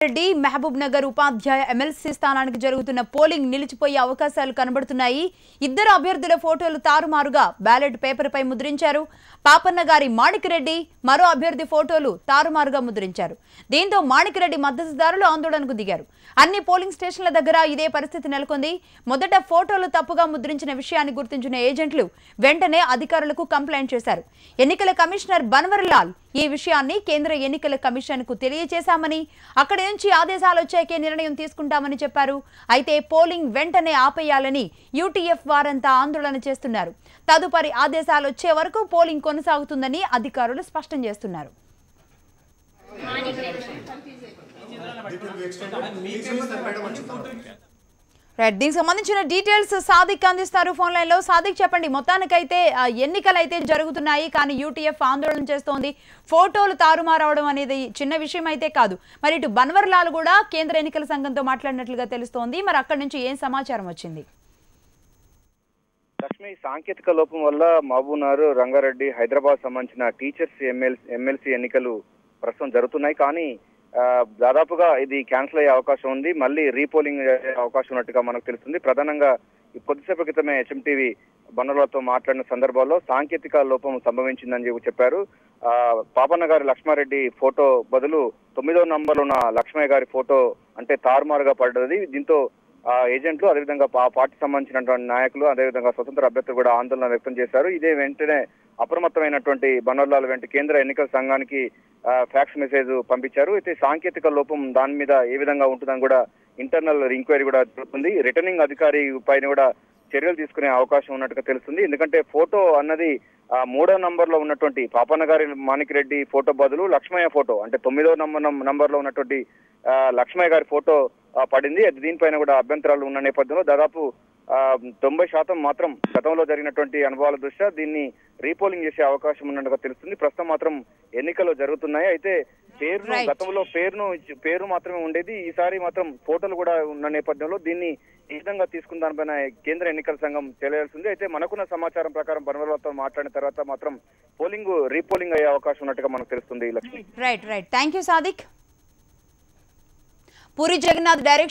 రెడ్డి మహబూబ్ నగర్ ఉపాధ్యాయ ఎమ్మెల్సీ స్థానానికి జరుగుతున్న పోలింగ్ నిలిచిపోయే అవకాశాలు కనబడుతున్నాయి ఇద్దరు అభ్యర్థుల ఫోటోలు తారుమారుగా బ్యాలెట్ పేపర్పై ముద్రించారు పాపన్న గారి మాణిక్రెడ్డి మరో అభ్యర్థి ఫోటోలు తారుమారుగా ముద్రించారు దీంతో మాణిక్రెడ్డి మద్దతుదారులు ఆందోళనకు దిగారు అన్ని పోలింగ్ స్టేషన్ల దగ్గర ఇదే పరిస్థితి నెలకొంది మొదట ఫోటోలు తప్పుగా ముద్రించిన విషయాన్ని గుర్తించిన ఏజెంట్లు వెంటనే అధికారులకు కంప్లైంట్ చేశారు ఎన్నికల కమిషనర్ బన్వర్లాల్ ఈ విషయాన్ని కేంద్ర ఎన్నికల కమిషన్ కు తెలియజేశామని అక్కడి నుంచి ఆదేశాలు వచ్చాకే నిర్ణయం తీసుకుంటామని చెప్పారు అయితే పోలింగ్ వెంటనే ఆపేయాలని యూటీఎఫ్ వారంతా ఆందోళన చేస్తున్నారు తదుపరి ఆదేశాలు వచ్చే వరకు పోలింగ్ కొనసాగుతుందని అధికారులు స్పష్టం చేస్తున్నారు రైట్ దీనికి సంబంధించిన డీటెయిల్స్ సాదిక్ అందిస్తారు ఫోన్ లైన్ లో సాదిక్ చెప్పండి మొత్తానికైతే ఆ, ఎన్నికలు అయితే జరుగుతున్నాయి కానీ యూటీఎఫ్ ఆందోళన చేస్తోంది ఫోటోలు తారుమారవడం అనేది చిన్న విషయం అయితే కాదు మరి ఇటు బన్వర్లాల్ కూడా కేంద్ర ఎన్నికల సంఘంతో మాట్లాడినట్లుగా తెలుస్తోంది మరి అక్కడి నుంచి ఏం సమాచారం వచ్చింది లక్ష్మి సాంకేతిక లోపం వల్ల మహబూబ్నగర్ రంగారెడ్డి హైదరాబాద్ సంబంధించిన టీచర్స్ ఎమ్మెల్సీ ఎమ్మెల్సీ ఎన్నికలు ప్రస్తుతం జరుగుతున్నాయి కానీ ఆ, దాదాపుగా ఇది క్యాన్సిల్ అయ్యే అవకాశం ఉంది మళ్ళీ రీపోలింగ్ అయ్యే అవకాశం ఉన్నట్టుగా మనకు తెలుస్తుంది ప్రధానంగా ఈ కొద్దిసేపు క్రితమే హెచ్ఎంటీవీ బన్నులతో మాట్లాడిన సందర్భంలో సాంకేతిక లోపం సంభవించిందని చెప్పి చెప్పారు ఆ, పాపన్న గారి లక్ష్మారెడ్డి ఫోటో బదులు తొమ్మిదో నంబర్లో ఉన్న లక్ష్మయ్య గారి ఫోటో అంటే తారుమారుగా పడ్డది దీంతో ఆ ఏజెంట్లు అదేవిధంగా ఆ పార్టీ సంబంధించినటువంటి నాయకులు అదేవిధంగా స్వతంత్ర అభ్యర్థులు కూడా ఆందోళన వ్యక్తం చేశారు ఇదే వెంటనే అప్రమత్తమైనటువంటి బనర్లాల్ వెంట కేంద్ర ఎన్నికల సంఘానికి ఫ్యాక్స్ మెసేజ్ పంపించారు అయితే సాంకేతిక లోపం దాని మీద ఏ విధంగా ఉంటుందని కూడా ఇంటర్నల్ ఎంక్వైరీ కూడా జరుగుతుంది రిటర్నింగ్ అధికారి పైన కూడా చర్యలు తీసుకునే అవకాశం ఉన్నట్టుగా తెలుస్తుంది ఎందుకంటే ఫోటో అన్నది ఆ మూడో నంబర్ లో ఉన్నటువంటి పాపన్న గారి మాణిక్ రెడ్డి ఫోటో బదులు లక్ష్మయ్య ఫోటో అంటే తొమ్మిదో నంబర్ నంబర్ లో ఉన్నటువంటి ఆ, లక్ష్మయ్య గారి ఫోటో ఆ, పడింది అది దీనిపైన కూడా అభ్యంతరాలు ఉన్న నేపథ్యంలో దాదాపు ఆ, తొంభై శాతం మాత్రం గతంలో జరిగినటువంటి అనుభవాల దృష్ట్యా దీన్ని రీపోలింగ్ చేసే అవకాశం ఉన్నట్టుగా తెలుస్తుంది ప్రస్తుతం మాత్రం ఎన్నికలు జరుగుతున్నాయి అయితే పేరును Right. గతంలో పేరును ఇచ్చి- పేరు మాత్రమే ఉండేది ఈసారి మాత్రం ఫోటోలు కూడా ఉన్న నేపథ్యంలో దీన్ని ఈ విధంగా తీసుకున్న దానిపైన కేంద్ర ఎన్నికల సంఘం తెలియాల్సింది అయితే మనకున్న సమాచారం ప్రకారం బనవలతో మాట్లాడిన తర్వాత మాత్రం పోలింగ్ రీపోలింగ్ అయ్యే అవకాశం ఉన్నట్టుగా మనకు తెలుస్తుంది Lakshmi right right thank you Sadiq Puri Jagannath direction